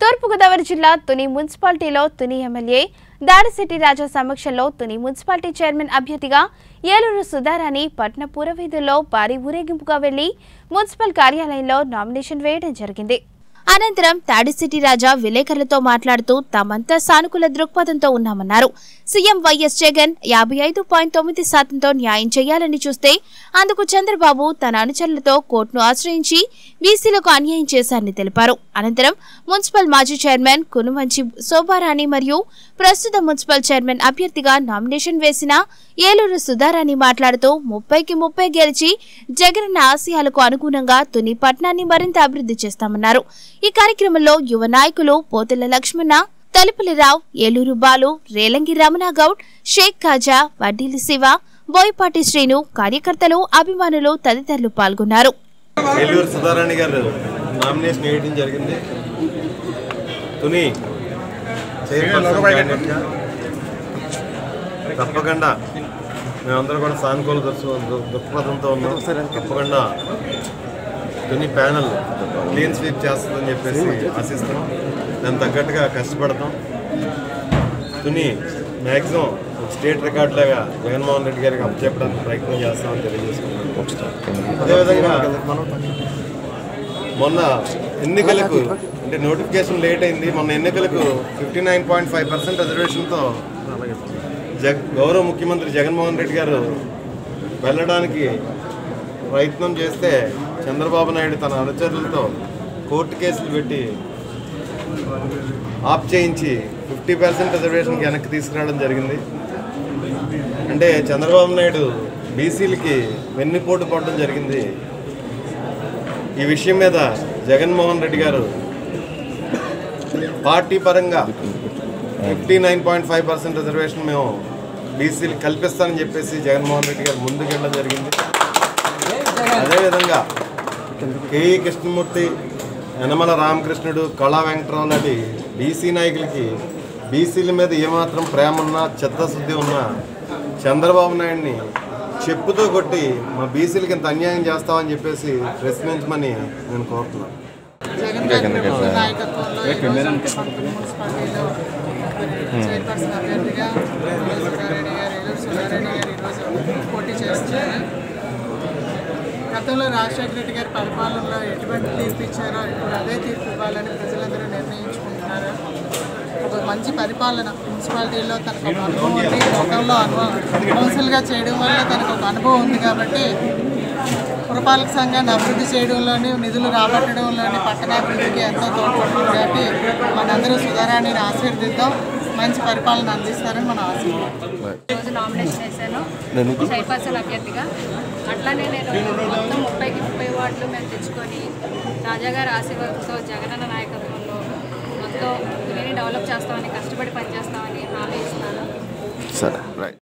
తూర్పుగోదావరి జిల్లా తుని మున్సిపాలిటీలో తుని ఎమ్మెల్యే దాడిశెట్టి రాజా సమక్షంలో తుని మున్సిపాలిటీ చైర్మన్ అభ్యర్థిగా ఏలూరు సుధారాణి పట్న పూరవీధుల్లో భారీ ఊరేగింపుగా వెళ్లి మున్సిపల్ కార్యాలయంలో నామినేషన్ వేయడం జరిగింది అనంతరం తాడిసిటి రాజా విలేకరులతో మాట్లాడుతూ తామంతా సానుకూల దృక్పథంతో ఉన్నామన్నారు సీఎం వైఎస్ జగన్ యాభై ఐదు పాయింట్ తొమ్మిది శాతంతో న్యాయం చేయాలని చూస్తే అందుకు చంద్రబాబు తన అనుచరులతో కోర్టును ఆశ్రయించి బీసీలకు అన్యాయం చేశారని తెలిపారు అనంతరం మున్సిపల్ మాజీ చైర్మన్ కునుమంచి శోభారాణి మరియు ప్రస్తుత మున్సిపల్ చైర్మన్ అభ్యర్థిగా నామినేషన్ వేసిన ఏలూరు సుధారాణి మాట్లాడుతూ ముప్పైకి ముప్పై గెలిచి జగనన్న ఆశయాలకు అనుగుణంగా తుని పట్టణాన్ని మరింత అభివృద్ధి చేస్తామన్నారు ఈ కార్యక్రమంలో యువ నాయకులు పోతెల లక్ష్మణ తలుపులరావు ఏలూరు బాలు రేలంగి రమణ గౌడ్ షేక్ ఖాజా వడ్డీలి శివ బోయపాటి శ్రీను కార్యకర్తలు అభిమానులు తదితరులు పాల్గొన్నారు ఏలూరు సుధారాణి గారు నామినేషన్ వేయడం జరిగింది తుని చైర్పర్సన్ క్యాండిడేట్గా తప్పకుండా మేమందరం కూడా సానుకూల దృక్ప- దృ- దృక్పథంతో ఉన్నాం తప్పకుండా తుని ప్యానల్ క్లీన్ స్వీప్ చేస్తుందని చెప్పేసి ఆశిస్తున్నాం దానికి తగ్గట్టుగా కష్టపడతాం తుని మ్యాక్సిమం స్టేట్ రికార్డ్ లాగా జగన్మోహన్ రెడ్డి గారికి అప్పచెప్పడానికి ప్రయత్నం చేస్తామని తెలియజేసుకుంటున్నాం అదేవిధంగా మొన్న ఎన్నికలకు అంటే నోటిఫికేషన్ లేట్ అయింది మొన్న ఎన్నికలకు fifty nine point five percent రిజర్వేషన్తో జగ్ గౌరవ ముఖ్యమంత్రి జగన్మోహన్ రెడ్డి గారు వెళ్ళడానికి ప్రయత్నం చేస్తే చంద్రబాబు నాయుడు తన అనుచరులతో కోర్టు కేసులు పెట్టి ఆప్ చేయించి ఫిఫ్టీ పర్సెంట్ రిజర్వేషన్కి వెనక్కి తీసుకురావడం జరిగింది అంటే చంద్రబాబు నాయుడు బీసీలకి వెన్నుపోటు పడడం జరిగింది ఈ విషయం మీద జగన్మోహన్ రెడ్డి గారు పార్టీ పరంగా fifty nine point five percent reservation మేము బీసీలు కల్పిస్తానని చెప్పేసి జగన్మోహన్ రెడ్డి గారు ముందుకెళ్ళడం జరిగింది అదేవిధంగా కేఈ కృష్ణమూర్తి యనమల రామకృష్ణుడు కళా వెంకటరావు లాంటి బీసీ నాయకులకి బీసీల మీద ఏమాత్రం ప్రేమ ఉన్నా చిత్తశుద్ధి ఉన్నా చంద్రబాబు నాయుడిని చెప్పుతో కొట్టి మా బీసీలకి ఇంత అన్యాయం చేస్తామని చెప్పేసి ప్రశ్నించమని నేను కోరుతున్నాను జగన్ గారి నాయకత్వంలో ఈరోజు పక్కన మున్సిపాలిటీలో మరి చైర్పర్సన్ అభ్యర్థిగా ఏలూరు సుధారెడ్డి గారు ఏలూరు సుధారెడ్డి గారు ఈరోజు పోటీ చేస్తున్నారు గతంలో రాజశేఖర రెడ్డి గారి పరిపాలనలో ఎటువంటి తీర్పు ఇచ్చారో ఇప్పుడు అదే తీర్పు ఇవ్వాలని ప్రజలందరూ నిర్ణయించుకుంటున్నారు ఒక మంచి పరిపాలన మున్సిపాలిటీలో తనకు ఒక అనుభవం ఉంది గతంలో అనుభవం కౌన్సిల్గా చేయడం వల్ల తనకు ఒక అనుభవం ఉంది కాబట్టి పురపాలక సంఘాన్ని అభివృద్ధి చేయడంలోని నిధులు రాబట్టడంలోని పట్టణాభివృద్ధికి ఎంతో తోడ్పడుతుంది కాబట్టి మనందరూ సుధారాణిని ఆశీర్దిద్దాం మంచి పరిపాలన అందిస్తారని మనం ఆశీర్వాదం రోజు నామినేషన్ వేశాను చైర్పర్సన్ అభ్యర్థిగా అట్లానే నేను మొత్తం ముప్పైకి ముప్పై వార్డులు మేము తెచ్చుకొని రాజా గారి ఆశీర్వాదంతో జగనన్న నాయకత్వంలో మొత్తం తునిని డెవలప్ చేస్తామని కష్టపడి పనిచేస్తామని హామీ ఇస్తున్నాను సరే రైట్